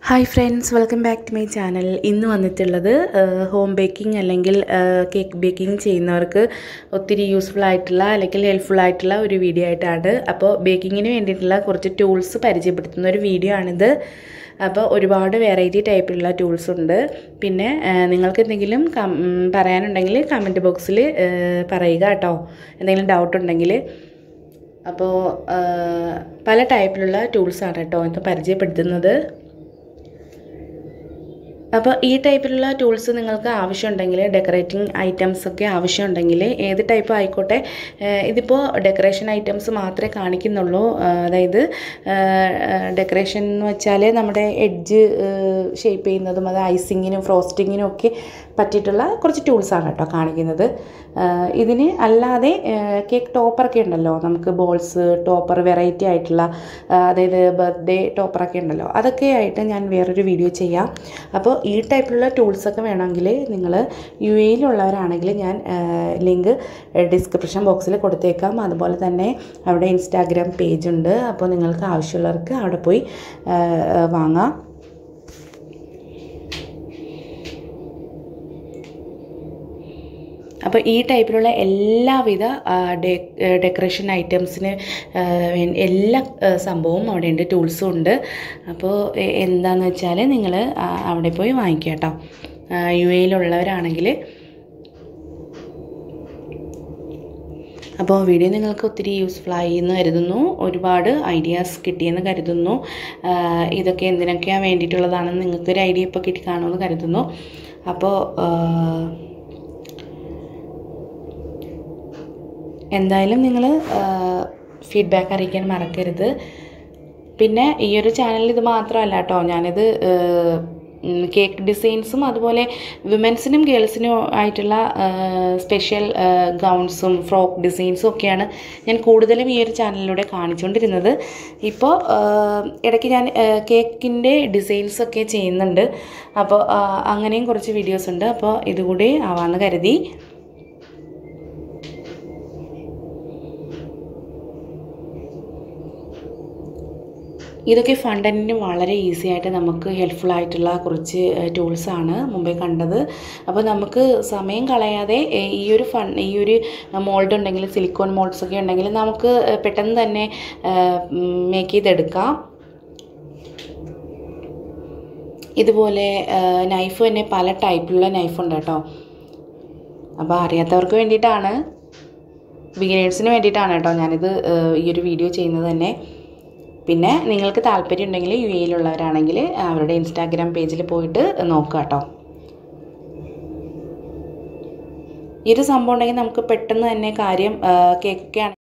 hi friends welcome back to my channel ഇന്ന് വന്നിട്ടുള്ളത് home baking അല്ലെങ്കിൽ കേക്ക് ബേക്കിംഗ് ചെയ്യുന്നവർക്ക് ഒത്തിരി യൂസ്ഫുൾ ആയിട്ടുള്ള അല്ലെങ്കിൽ ഹെൽപ്ഫുൾ ആയിട്ടുള്ള ഒരു വീഡിയോ ആയിട്ടാണ് അപ്പോൾ ബേക്കിങ്ങിന് വേണ്ടിയിട്ടുള്ള കുറച്ച് ടൂൾസ് പരിചയപ്പെടുത്തുന്ന ഒരു വീഡിയോ ആണിത് അപ്പോൾ ഒരുപാട് വെറൈറ്റി ടൈപ്പിലുള്ള ടൂൾസ് ഉണ്ട് പിന്നെ നിങ്ങൾക്ക് എന്തെങ്കിലും കം പറയാനുണ്ടെങ്കിൽ കമൻറ്റ് ബോക്സിൽ പറയുക കേട്ടോ എന്തെങ്കിലും ഡൗട്ട് ഉണ്ടെങ്കിൽ അപ്പോൾ പല ടൈപ്പിലുള്ള ടൂൾസാണ് കേട്ടോ ഇത് പരിചയപ്പെടുത്തുന്നത് അപ്പോൾ ഈ ടൈപ്പിലുള്ള ടൂൾസ് നിങ്ങൾക്ക് ആവശ്യമുണ്ടെങ്കിൽ ഡെക്കറേറ്റിംഗ് ഐറ്റംസ് ഒക്കെ ആവശ്യമുണ്ടെങ്കിൽ ഏത് ടൈപ്പ് ആയിക്കോട്ടെ ഇതിപ്പോൾ ഡെക്കറേഷൻ ഐറ്റംസ് മാത്രമേ കാണിക്കുന്നുള്ളൂ അതായത് ഡെക്കറേഷൻ എന്ന് വെച്ചാൽ നമ്മുടെ എഡ്ജ് ഷേപ്പ് ചെയ്യുന്നതും അത് ഐസിങ്ങിനും ഫ്രോസ്റ്റിങ്ങിനും ഒക്കെ പറ്റിയിട്ടുള്ള കുറച്ച് ടൂൾസാണ് കേട്ടോ കാണിക്കുന്നത് ഇതിന് അല്ലാതെ കേക്ക് ടോപ്പറൊക്കെ ഉണ്ടല്ലോ നമുക്ക് ബോൾസ് ടോപ്പർ വെറൈറ്റി ആയിട്ടുള്ള അതായത് ബർത്ത്ഡേ ടോപ്പറൊക്കെ ഉണ്ടല്ലോ അതൊക്കെ ആയിട്ട് ഞാൻ വേറൊരു വീഡിയോ ചെയ്യാം അപ്പോൾ ഈ ടൈപ്പിലുള്ള ടൂൾസൊക്കെ വേണമെങ്കിൽ നിങ്ങൾ യു എയിലുള്ളവരാണെങ്കിൽ ഞാൻ ലിങ്ക് ഡിസ്ക്രിപ്ഷൻ ബോക്സിൽ കൊടുത്തേക്കാം അതുപോലെ തന്നെ അവിടെ ഇൻസ്റ്റാഗ്രാം പേജ് ഉണ്ട് അപ്പോൾ നിങ്ങൾക്ക് ആവശ്യമുള്ളവർക്ക് അവിടെ പോയി വാങ്ങാം അപ്പോൾ ഈ ടൈപ്പിലുള്ള എല്ലാവിധ ഡെക്കറേഷൻ ഐറ്റംസിന് എല്ലാ സംഭവവും അവിടെ ഉണ്ട് ടൂൾസും ഉണ്ട് അപ്പോൾ എന്താണെന്ന് വെച്ചാൽ നിങ്ങൾ അവിടെ പോയി വാങ്ങിക്കുക കേട്ടോ യു എയിലുള്ളവരാണെങ്കിൽ അപ്പോൾ വീഡിയോ നിങ്ങൾക്ക് ഒത്തിരി യൂസ്ഫുൾ ആയി എന്ന് കരുതുന്നു ഒരുപാട് ഐഡിയാസ് കിട്ടിയെന്ന് കരുതുന്നു ഇതൊക്കെ എന്തിനൊക്കെയാണ് വേണ്ടിയിട്ടുള്ളതാണെന്ന് നിങ്ങൾക്കൊരു ഐഡിയ ഇപ്പോൾ കിട്ടി കാണുമെന്ന് കരുതുന്നു അപ്പോൾ എന്തായാലും നിങ്ങൾ ഫീഡ്ബാക്ക് അറിയിക്കാൻ മറക്കരുത് പിന്നെ ഈ ഒരു ചാനലിൽ ഇത് മാത്രമല്ല കേട്ടോ ഞാനിത് കേക്ക് ഡിസൈൻസും അതുപോലെ വിമൻസിനും ഗേൾസിനും ആയിട്ടുള്ള സ്പെഷ്യൽ ഗൗൺസും ഫ്രോക്ക് ഡിസൈൻസും ഒക്കെയാണ് ഞാൻ കൂടുതലും ഈ ഒരു ചാനലിലൂടെ കാണിച്ചുകൊണ്ടിരുന്നത് ഇപ്പോൾ ഇടയ്ക്ക് ഞാൻ കേക്കിൻ്റെ ഡിസൈൻസൊക്കെ ചെയ്യുന്നുണ്ട് അപ്പോൾ അങ്ങനെയും കുറച്ച് വീഡിയോസ് ഉണ്ട് അപ്പോൾ ഇതുകൂടി ആവാമെന്ന് കരുതി ഇതൊക്കെ ഫണ്ടൻറ്റിന് വളരെ ഈസി ആയിട്ട് നമുക്ക് ഹെൽപ്ഫുൾ ആയിട്ടുള്ള കുറച്ച് ടൂൾസാണ് മുമ്പേ കണ്ടത് അപ്പോൾ നമുക്ക് സമയം കളയാതെ ഈ ഒരു ഫൺ ഈ ഒരു മോൾഡ് ഉണ്ടെങ്കിൽ സിലിക്കോൺ മോൾഡ്സ് ഒക്കെ ഉണ്ടെങ്കിൽ നമുക്ക് പെട്ടെന്ന് തന്നെ മേക്ക് ചെയ്തെടുക്കാം ഇതുപോലെ നൈഫ് തന്നെ പല ടൈപ്പിലുള്ള നൈഫുണ്ട് കേട്ടോ അപ്പോൾ അറിയാത്തവർക്ക് വേണ്ടിയിട്ടാണ് ബിഗിനേഴ്സിന് വേണ്ടിയിട്ടാണ് കേട്ടോ ഞാനിത് ഈ ഒരു വീഡിയോ ചെയ്യുന്നത് തന്നെ പിന്നെ നിങ്ങൾക്ക് താല്പര്യം ഉണ്ടെങ്കിൽ യു എയിലുള്ളവരാണെങ്കിൽ അവരുടെ ഇൻസ്റ്റാഗ്രാം പേജിൽ പോയിട്ട് നോക്കുക കേട്ടോ ഈ ഒരു സംഭവം ഉണ്ടെങ്കിൽ നമുക്ക് പെട്ടെന്ന് തന്നെ കാര്യം കേക്കൊക്കെ